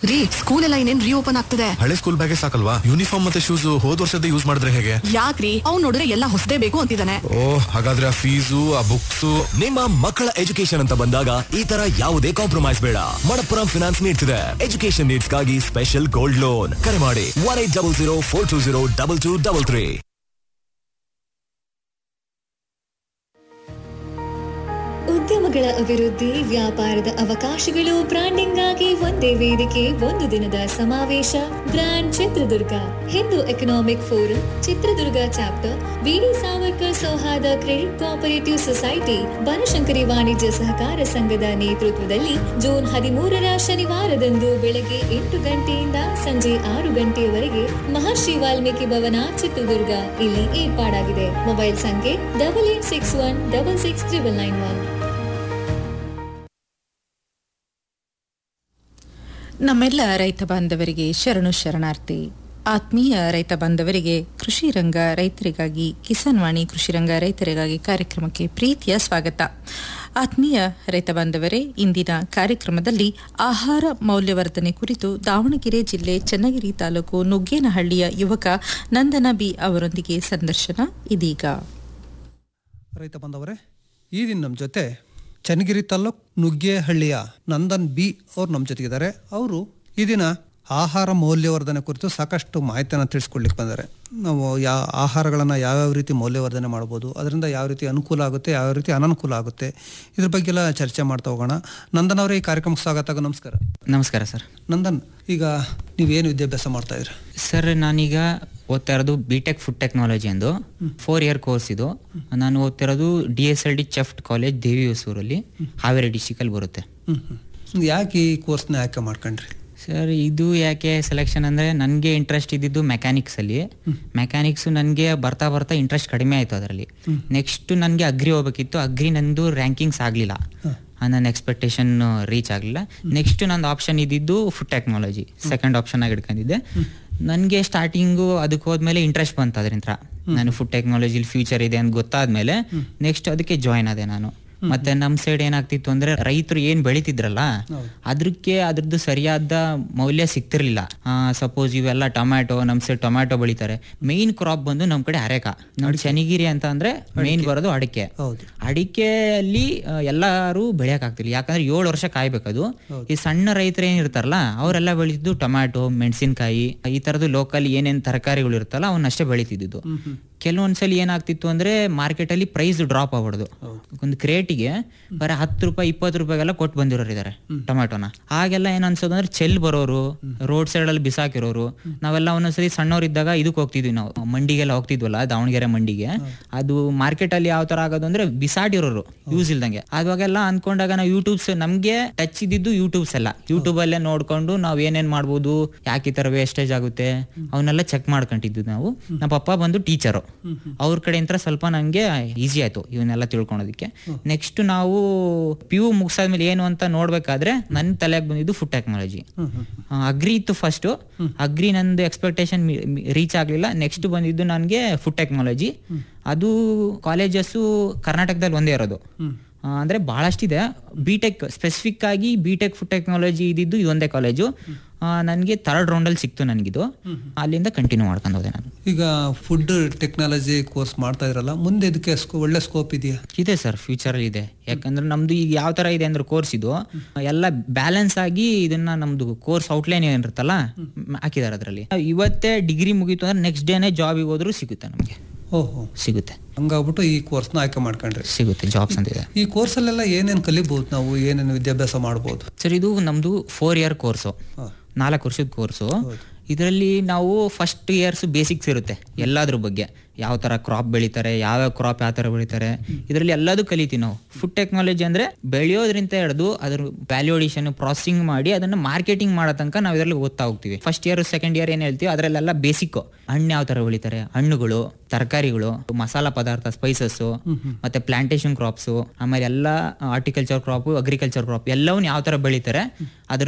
ರೀ ಸ್ಕೂಲ್ ಎಲ್ಲ ಇನ್ನೇನ್ ರೀಓಪನ್ ಆಗ್ತದೆ ಹಳೆ ಸ್ಕೂಲ್ ಬ್ಯಾಗೇ ಸಾಕಲ್ವಾ ಯೂನಿಫಾರ್ಮ್ ಮತ್ತೆ ಶೂಸ್ ಹೋದ್ ವರ್ಷದ ಯೂಸ್ ಮಾಡಿದ್ರೆ ಹೇಗೆ ಯಾಕ್ರಿ ಅವ್ನ್ ನೋಡಿದ್ರೆ ಎಲ್ಲ ಹೊಸದೇ ಬೇಕು ಅಂತಿದ್ದಾನೆ ಓ ಹಾಗಾದ್ರೆ ಆ ಫೀಸು ಆ ಬುಕ್ಸ್ ನಿಮ್ಮ ಮಕ್ಕಳ ಎಜುಕೇಶನ್ ಅಂತ ಬಂದಾಗ ಈ ತರ ಯಾವುದೇ ಕಾಂಪ್ರಮೈಸ್ ಬೇಡ ಮಣಪ್ಪುರಂ ಫಿನಾನ್ಸ್ ನೀಡ್ತಿದೆ ಎಜುಕೇಶನ್ ನೀಡ್ಸ್ ಗಾಗಿ ಸ್ಪೆಷಲ್ ಗೋಲ್ಡ್ ಲೋನ್ ಕರೆ ಮಾಡಿ one eight double zero four two zero double two double three ಉದ್ಯಮಗಳ ಅಭಿವೃದ್ಧಿ ವ್ಯಾಪಾರದ ಅವಕಾಶಗಳು ಬ್ರಾಂಡಿಂಗ್ ಆಗಿ ಒಂದೇ ವೇದಿಕೆ ಒಂದು ದಿನದ ಸಮಾವೇಶ brand Chitradurga Hindu economic forum Chitradurga chapter VD Savarkar ಸೌಹಾರ್ದ ಕ್ರೆಡಿಟ್ ಕೋಆಪರೇಟಿವ್ ಸೊಸೈಟಿ ಬನಶಂಕರಿ ವಾಣಿಜ್ಯ ಸಹಕಾರ ಸಂಘದ ನೇತೃತ್ವದಲ್ಲಿ ಜೂನ್ ಹದಿಮೂರರ ಶನಿವಾರದಂದು ಬೆಳಗ್ಗೆ ಎಂಟು ಗಂಟೆಯಿಂದ ಸಂಜೆ ಆರು ಗಂಟೆಯವರೆಗೆ ಮಹರ್ಷಿ ವಾಲ್ಮೀಕಿ ಭವನ ಚಿತ್ರದುರ್ಗ ಇಲ್ಲಿ ಏರ್ಪಾಡಾಗಿದೆ ಮೊಬೈಲ್ ಸಂಖ್ಯೆ double eight six one double six triple nine one ನಮ್ಮೆಲ್ಲ ರೈತ ಬಾಂಧವರಿಗೆ ಶರಣು ಶರಣಾರ್ಥಿ ಆತ್ಮೀಯ ರೈತ ಬಾಂಧವರಿಗೆ ಕೃಷಿ ರಂಗ ರೈತರಿಗಾಗಿ ಕಿಸಾನ್ ವಾಣಿ ಕೃಷಿ ರಂಗ ರೈತರಿಗಾಗಿ ಕಾರ್ಯಕ್ರಮಕ್ಕೆ ಪ್ರೀತಿಯ ಸ್ವಾಗತ ಆತ್ಮೀಯ ರೈತ ಬಾಂಧವರೇ ಇಂದಿನ ಕಾರ್ಯಕ್ರಮದಲ್ಲಿ ಆಹಾರ ಮೌಲ್ಯವರ್ಧನೆ ಕುರಿತು ದಾವಣಗೆರೆ ಜಿಲ್ಲೆ ಚನ್ನಗಿರಿ ತಾಲೂಕು ನುಗ್ಗೇನಹಳ್ಳಿಯ ಯುವಕ ನಂದನ ಬಿ ಅವರೊಂದಿಗೆ ಸಂದರ್ಶನ ಇದೀಗ ರೈತ ಬಂದವರೇ ಈ ದಿನ ನಮ್ಮ ಜೊತೆ ಚನ್ನಗಿರಿ ತಾಲ್ಲೂಕ್ ನುಗ್ಗೇಹಳ್ಳಿಯ ನಂದನ್ ಬಿ ಅವ್ರು ನಮ್ಮ ಜೊತೆಗಿದ್ದಾರೆ ಅವರು ಈ ದಿನ ಆಹಾರ ಮೌಲ್ಯವರ್ಧನೆ ಕುರಿತು ಸಾಕಷ್ಟು ಮಾಹಿತಿಯನ್ನು ತಿಳಿಸ್ಕೊಡ್ಲಿಕ್ಕೆ ಬಂದ್ದಾರೆ ನಾವು ಯಾ ಆಹಾರಗಳನ್ನು ಯಾವ್ಯಾವ ರೀತಿ ಮೌಲ್ಯವರ್ಧನೆ ಮಾಡ್ಬೋದು ಅದರಿಂದ ಯಾವ ರೀತಿ ಅನುಕೂಲ ಆಗುತ್ತೆ ಯಾವ ರೀತಿ ಅನನುಕೂಲ ಆಗುತ್ತೆ ಇದ್ರ ಬಗ್ಗೆ ಎಲ್ಲ ಚರ್ಚೆ ಮಾಡ್ತಾ ಹೋಗೋಣ ನಂದನ್ ಅವರೇ ಈ ಕಾರ್ಯಕ್ರಮಕ್ಕೆ ಸ್ವಾಗತ ನಮಸ್ಕಾರ ನಮಸ್ಕಾರ ಸರ್ ನಂದನ್ ಈಗ ನೀವೇನು ವಿದ್ಯಾಭ್ಯಾಸ ಮಾಡ್ತಾ ಇದ್ರಿ ಸರ್ ನಾನೀಗ ಓದ್ತಾ ಇರೋದು ಬಿ ಟೆಕ್ ಫುಡ್ ಟೆಕ್ನಾಲಜಿ ಎಂದು ಫೋರ್ ಇಯರ್ ಕೋರ್ಸ್ ಇದು ನಾನು ಓದ್ತಿರೋದು ಡಿ ಎಸ್ ಎಲ್ ಡಿ ಚೆಫ್ಟ್ ಕಾಲೇಜ್ ದೇವಿ ಹೊಸೂರಲ್ಲಿ ಹಾವೇರಿ ಡಿಸ್ಟಿಕಲ್ಲಿ ಬರುತ್ತೆ ಹ್ಮ್ ಹ್ಮ್ ಯಾಕೆ ಈ ಕೋರ್ಸ್ನ ಆಯ್ಕೆ ಮಾಡ್ಕೊಂಡ್ರಿ ಸರ್ ಇದು ಯಾಕೆ ಸೆಲೆಕ್ಷನ್ ಅಂದರೆ ನನಗೆ ಇಂಟ್ರೆಸ್ಟ್ ಇದ್ದಿದ್ದು ಮೆಕ್ಯಾನಿಕ್ಸಲ್ಲಿ ಮೆಕ್ಯಾನಿಕ್ಸು ನನಗೆ ಬರ್ತಾ ಬರ್ತಾ ಇಂಟ್ರೆಸ್ಟ್ ಕಡಿಮೆ ಆಯಿತು ಅದರಲ್ಲಿ ನೆಕ್ಸ್ಟ್ ನನಗೆ ಅಗ್ರಿ ಹೋಗ್ಬೇಕಿತ್ತು ಅಗ್ರಿ ನಂದು ರ್ಯಾಂಕಿಂಗ್ಸ್ ಆಗಲಿಲ್ಲ ನನ್ನ ಎಕ್ಸ್ಪೆಕ್ಟೇಷನ್ ರೀಚ್ ಆಗಲಿಲ್ಲ ನೆಕ್ಸ್ಟ್ ನಂದು ಆಪ್ಷನ್ ಇದ್ದಿದ್ದು ಫುಡ್ ಟೆಕ್ನಾಲಜಿ ಸೆಕೆಂಡ್ ಆಪ್ಷನ್ ಆಗಿ ಇಟ್ಕೊಂಡಿದ್ದೆ ನನಗೆ ಸ್ಟಾರ್ಟಿಂಗು ಅದಕ್ಕೆ ಹೋದ್ಮೇಲೆ ಇಂಟ್ರೆಸ್ಟ್ ಬಂತು ಅದರಿಂದ ನಾನು ಫುಡ್ ಟೆಕ್ನಾಲಜಿಲಿ ಫ್ಯೂಚರ್ ಇದೆ ಅಂತ ಗೊತ್ತಾದ್ಮೇಲೆ ನೆಕ್ಸ್ಟ್ ಅದಕ್ಕೆ ಜಾಯ್ನ್ ಆದೆ ನಾನು ಮತ್ತೆ ನಮ್ಮ ಸೈಡ್ ಏನಾಗ್ತಿತ್ತು ಅಂದ್ರೆ ರೈತರು ಏನ್ ಬೆಳಿತಿದ್ರಲ್ಲ ಅದಕ್ಕೆ ಅದ್ರದ್ದು ಸರಿಯಾದ ಮೌಲ್ಯ ಸಿಗ್ತಿರ್ಲಿಲ್ಲ ಸಪೋಸ್ ಇವೆಲ್ಲ ಟೊಮ್ಯಾಟೊ ನಮ್ ಸೈಡ್ ಟೊಮ್ಯಾಟೊ ಬೆಳಿತಾರೆ ಮೇನ್ ಕ್ರಾಪ್ ಬಂದು ನಮ್ ಕಡೆ ಅರೆಕ ನೋಡಿ ಚನ್ನಗಿರಿ ಅಂತ ಅಂದ್ರೆ ಮೇನ್ ಬರೋದು ಅಡಿಕೆ ಹೌದು ಅಡಿಕೆಯಲ್ಲಿ ಆ, ಎಲ್ಲರೂ ಬೆಳೆಯಕ್ ಆಗ್ತಿಲ್ಲ ಯಾಕಂದ್ರೆ ಏಳು ವರ್ಷ ಕಾಯ್ಬೇಕದು ಈ ಸಣ್ಣ ರೈತರು ಏನಿರ್ತಾರಲ್ಲ ಅವರೆಲ್ಲ ಬೆಳೀತಿದ್ದು ಟೊಮ್ಯಾಟೊ ಮೆಣಸಿನಕಾಯಿ ಈ ತರದ್ದು ಲೋಕಲ್ ಏನೇನ್ ತರಕಾರಿಗಳು ಇರುತ್ತಲ್ಲ ಅವನ್ನಷ್ಟೇ ಬೆಳೀತಿದ್ದು ಕೆಲವೊಂದ್ಸಲಿ ಏನಾಗ್ತಿತ್ತು ಅಂದ್ರೆ ಮಾರ್ಕೆಟ್ ಅಲ್ಲಿ ಪ್ರೈಸ್ ಡ್ರಾಪ್ ಆಗ್ಬಿಡುದು ಒಂದು ಕ್ರೇಟಿಗೆ ಬರೀ ಹತ್ತು ರೂಪಾಯಿ ಇಪ್ಪತ್ತು ರೂಪಾಯಿಗೆಲ್ಲ ಕೊಟ್ಟು ಬಂದಿರೋರು ಇದಾರೆ ಟೊಮ್ಯಾಟೊನ ಆಗೆಲ್ಲ ಏನ್ ಅನ್ಸೋದು ಅಂದ್ರೆ ಚೆಲ್ ಬರೋರು ರೋಡ್ ಸೈಡ್ ಅಲ್ಲಿ ಬಿಸಾಕಿರೋರು ನಾವೆಲ್ಲ ಒಂದೊಂದ್ಸಲಿ ಸಣ್ಣವ್ರು ಇದ್ದಾಗ ಇದಕ್ಕೆ ಹೋಗ್ತಿದ್ವಿ ನಾವು ಮಂಡಿಗೆಲ್ಲ ಹೋಗ್ತಿದ್ವಲ್ಲ ದಾವಣಗೆರೆ ಮಂಡಿಗೆ ಅದು ಮಾರ್ಕೆಟ್ ಅಲ್ಲಿ ಯಾವ ತರ ಆಗೋದು ಅಂದ್ರೆ ಬಿಸಾಡಿರೋರು ಯೂಸ್ ಇಲ್ದಂಗೆ ಅವಾಗೆಲ್ಲ ಅನ್ಕೊಂಡಾಗ ನಾವು ಯೂಟ್ಯೂಬ್ಸ್ ನಮ್ಗೆ ಟಚ್ ಇದ್ದಿದ್ದು ಯೂಟ್ಯೂಬ್ಸ್ ಎಲ್ಲ ಯೂಟ್ಯೂಬ್ ಅಲ್ಲೇ ನೋಡ್ಕೊಂಡು ನಾವ್ ಏನೇನ್ ಮಾಡ್ಬೋದು ಯಾಕೆ ಈ ತರ ವೇಸ್ಟೇಜ್ ಆಗುತ್ತೆ ಅವನ್ನೆಲ್ಲ ಚೆಕ್ ಮಾಡ್ಕೊಂಡಿದ್ದು ನಾವು ನಮ್ಮ ಪಪ್ಪ ಬಂದು ಟೀಚರು ಅವ್ರ ಕಡೆಯಿಂದ ಸ್ವಲ್ಪ ನಂಗೆ ಈಸಿ ಆಯ್ತು ಇವನ್ನೆಲ್ಲ ತಿಳ್ಕೊಳೋದಕ್ಕೆ ನೆಕ್ಸ್ಟ್ ನಾವು ಪಿ ಯು ಮುಗಿಸಾದ್ಮೇಲೆ ಏನು ಅಂತ ನೋಡ್ಬೇಕಾದ್ರೆ ನನ್ನ ತಲೆಗೆ ಬಂದಿದ್ದು ಫುಡ್ ಟೆಕ್ನಾಲಜಿ ಅಗ್ರಿ ಇತ್ತು ಫಸ್ಟ್ ಅಗ್ರಿ ನಂದು ಎಕ್ಸ್ಪೆಕ್ಟೇಷನ್ ರೀಚ್ ಆಗ್ಲಿಲ್ಲ ನೆಕ್ಸ್ಟ್ ಬಂದಿದ್ದು ನನಗೆ ಫುಡ್ ಟೆಕ್ನಾಲಜಿ ಅದು ಕಾಲೇಜಸ್ಸು ಕರ್ನಾಟಕದಲ್ಲಿ ಒಂದೇ ಇರೋದು ಆ, ಅಂದ್ರೆ ಬಹಳಷ್ಟಿದೆ ಬಿ ಟೆಕ್ ಸ್ಪೆಸಿಫಿಕ್ ಆಗಿ ಬಿ ಟೆಕ್ ಫುಡ್ ಟೆಕ್ನಾಲಜಿ ಇದ್ದಿದ್ದು ಇದೊಂದೇ ಕಾಲೇಜು ನನಗೆ ಥರ್ಡ್ ರೌಂಡಲ್ಲಿ ಸಿಕ್ತು ನನಗಿದು ಅಲ್ಲಿಂದ ಕಂಟಿನ್ಯೂ ಮಾಡ್ಕೊಂಡು ಹೋದೆ ನಾನು ಈಗ ಫುಡ್ ಟೆಕ್ನಾಲಜಿ ಕೋರ್ಸ್ ಮಾಡ್ತಾ ಇದ್ರಲ್ಲ ಮುಂದೆ ಇದಕ್ಕೆ ಸ್ಕೋ- ಒಳ್ಳೆ ಸ್ಕೋಪ್ ಇದೆಯಾ ಇದೆ ಸರ್ ಫ್ಯೂಚರಲ್ಲಿ ಇದೆ ಯಾಕಂದ್ರೆ ನಮ್ದು ಈಗ ಯಾವ ತರ ಇದೆ ಅಂದ್ರೆ ಕೋರ್ಸ್ ಇದು ಎಲ್ಲ ಬ್ಯಾಲೆನ್ಸ್ ಆಗಿ ಇದನ್ನ ನಮ್ದು ಕೋರ್ಸ್ ಔಟ್ಲೈನ್ ಏನಿರುತ್ತಲ್ಲ ಮ್, ಹಾಕಿದ್ದಾರೆ ಅದರಲ್ಲಿ ಇವತ್ತೇ ಡಿಗ್ರಿ ಮುಗೀತು ಅಂದ್ರೆ ನೆಕ್ಸ್ಟ್ ಡೇನೆ ಜಾಬಿಗೆ ಹೋದ್ರು ಸಿಗುತ್ತೆ ನಮಗೆ ಓಹೋ ಸಿಗುತ್ತೆ ಹಂಗಾಗ್ಬಿಟ್ಟು ಈ ಕೋರ್ಸ್ನ ಆಯ್ಕೆ ಮಾಡ್ಕೊಂಡ್ರಿ ಸಿಗುತ್ತೆ ಜಾಬ್ಸ್ ಅಂತಿದೆ ಈ ಕೋರ್ಸಲ್ಲೆಲ್ಲ ಏನೇನು ಕಲಿಬಹುದು ನಾವು ಏನೇನು ವಿದ್ಯಾಭ್ಯಾಸ ಮಾಡ್ಬೋದು ಸರ್ ಇದು ನಮ್ದು ಫೋರ್ ಇಯರ್ ಕೋರ್ಸು ಹಾ. ನಾಲ್ಕು ವರ್ಷದ ಕೋರ್ಸು ಇದರಲ್ಲಿ ನಾವು ಫಸ್ಟ್ ಇಯರ್ಸ್ ಬೇಸಿಕ್ಸ್ ಇರುತ್ತೆ ಎಲ್ಲದ್ರ ಬಗ್ಗೆ ಯಾವ ತರ ಕ್ರಾಪ್ ಬೆಳಿತಾರೆ ಯಾವ ಕ್ರಾಪ್ ಯಾವ ತರ ಬೆಳಿತಾರೆ ಇದರಲ್ಲಿ ಎಲ್ಲದೂ ಕಲಿತೀವಿ ನಾವು ಫುಡ್ ಟೆಕ್ನಾಲಜಿ ಅಂದ್ರೆ ಬೆಳೆಯೋದ್ರಿಂದ ಹಿಡಿದು ಅದ್ರ ವ್ಯಾಲ್ಯೂ ಅಡಿಷನ್ ಪ್ರಾಸೆಸಿಂಗ್ ಮಾಡಿ ಅದನ್ನ ಮಾರ್ಕೆಟಿಂಗ್ ಮಾಡೋ ತನಕ ನಾವು ಇದರಲ್ಲಿ ಓದ್ತಾ ಹೋಗ್ತೀವಿ ಫಸ್ಟ್ ಇಯರ್ ಸೆಕೆಂಡ್ ಇಯರ್ ಏನ್ ಹೇಳ್ತೀವಿ ಅದರಲ್ಲೆಲ್ಲ ಬೇಸಿಕ್ ಹಣ್ಣು ಯಾವ ತರ ಬೆಳಿತಾರೆ ಹಣ್ಣುಗಳು ತರಕಾರಿಗಳು ಮಸಾಲ ಪದಾರ್ಥ ಸ್ಪೈಸಸ್ ಮತ್ತೆ ಪ್ಲಾಂಟೇಶನ್ ಕ್ರಾಪ್ಸ್ ಆಮೇಲೆ ಎಲ್ಲ ಆರ್ಟಿಕಲ್ಚರ್ ಕ್ರಾಪ್ ಅಗ್ರಿಕಲ್ಚರ್ ಕ್ರಾಪ್ ಎಲ್ಲವನ್ನ ಯಾವ ತರ ಬೆಳಿತಾರೆ ಅದ್ರ